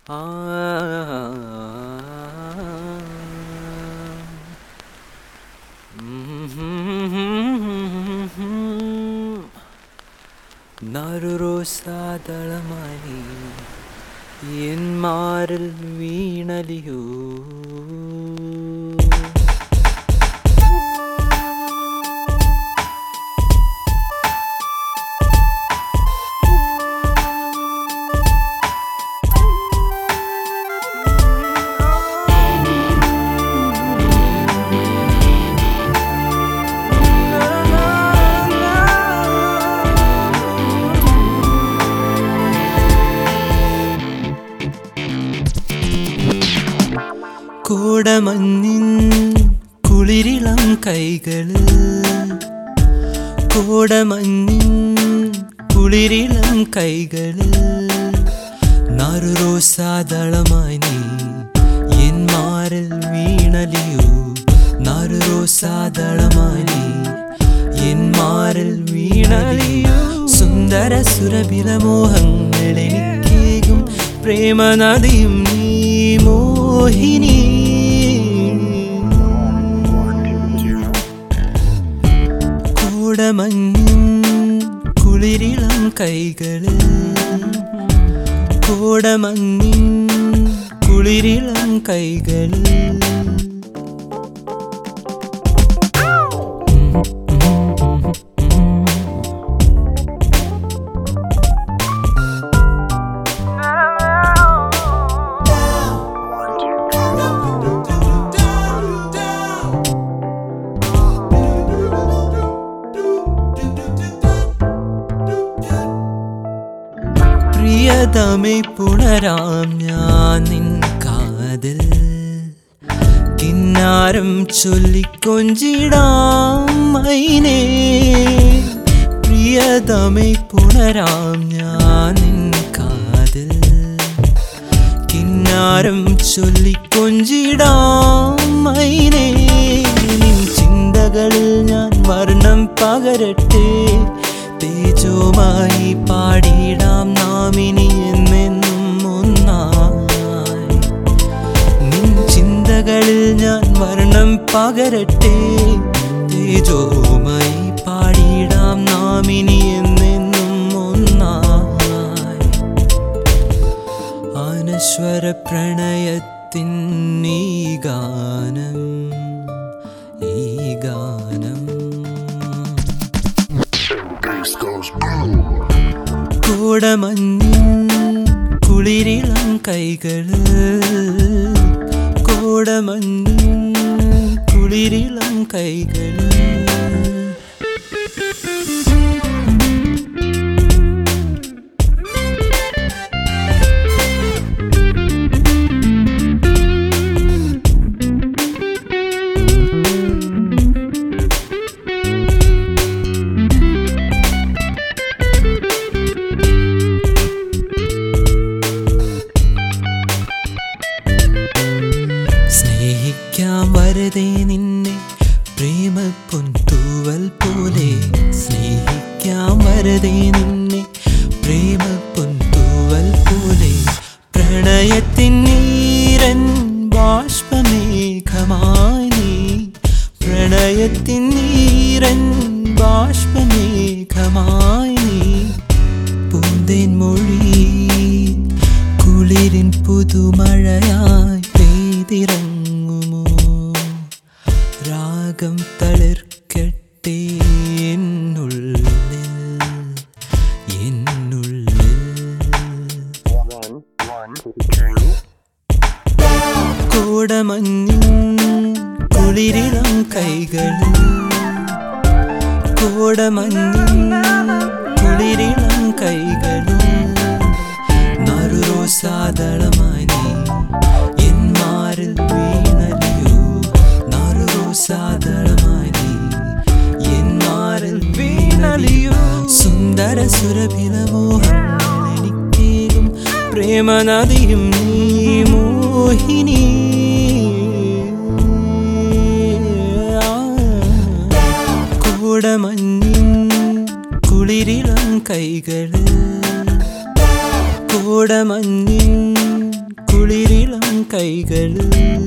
നറുറോസാതളമായി N മാറിൽ വീണലിയോ കോടമഞ്ഞിൻ കുളിരിളം കൈകളിൽ കോടമഞ്ഞിൻ കുളിരിളം കൈകളിൽ നറുറോസാദളമായി നീ എൻ മാറിൽ വീണലിയോ നറുറോസാദളമായി നീ എൻ മാറിൽ വീണലിയോ സുന്ദര സുരഭില മോഹങ്ങൾ എനിക്കേകും പ്രേമനദിയും നീ മോഹിനി കോടമഞ്ഞിൻ കുളിരിളം കൈകളിൽ കോടമഞ്ഞിൻ കുളിരിളം കൈകളിൽ പ്രിയതമേ പുണരാം ഞാൻ നിൻ കാതിൽ കിന്നാരം ചൊല്ലിക്കൊഞ്ചിടാം മൈനേ പ്രിയതമേ പുണരാം ഞാൻ നിൻ കാതിൽ കിന്നാരം ചൊല്ലിക്കൊഞ്ചിടാം മൈനേ നിൻ ചിന്തകളിൽ ഞാൻ വർണ്ണം പകരട്ടെ തേജോമായി പാടിയിടാം നാം ഇനി എന്നെന്നും ഒന്നായി നിൻ ചിന്തകളിൽ ഞാൻ വർണ്ണം പകരട്ടെ തേജോമായി പാടിയിടാം നാം ഇനി എന്നെന്നും ഒന്നായി അനശ്വര പ്രണയത്തിൻ ഈ ഗാനം ഈ ഗാനം Bass goes boom. കോടമഞ്ഞിൻ കുളിരിളം കൈകളിൽ കോടമഞ്ഞിൻ കുളിരിളം കൈകളിൽ സ്നേഹിക്കാം വരതേ നിന്നെ പ്രേമ പൊൻതൂവൽ പോലെ സ്നേഹിക്കാം വരതേ നിന്നെ പ്രേമ പൊൻതൂവൽ പോലെ പ്രണയത്തിൻ നീരൻ ബാഷ്പമേഘമായി നീ പ്രണയത്തിൻ നീരൻ ബാഷ്പമേഘമായി നീ പൂന്തേൻ മൊഴി കുളിരിൻ പുതുമഴയായി പെയ്തിറങ്ങുമോ രാഗം തളിർക്കട്ടെ എന്നുള്ളിൽ എന്നുള്ളിൽ One, one, two. കോടമഞ്ഞിൻ കുളിരിളം കൈകളിൽ കോടമഞ്ഞിൻ കുളിരിളം കൈകളിൽ നറുറോസാദളമായി നീ എൻ മാറിൽ വീണലിയോ നറുറോസാദളമായി നീ എൻ മാറിൽ വീണലിയോ സുന്ദര സുരഭില മോഹങ്ങൾ എനിക്കേകും പ്രേമനദിയും നീ മോഹിനി കോടമഞ്ഞിൻ കുളിരിളം കൈകളിൽ കോടമഞ്ഞിൻ കുളിരിളം കൈകളിൽ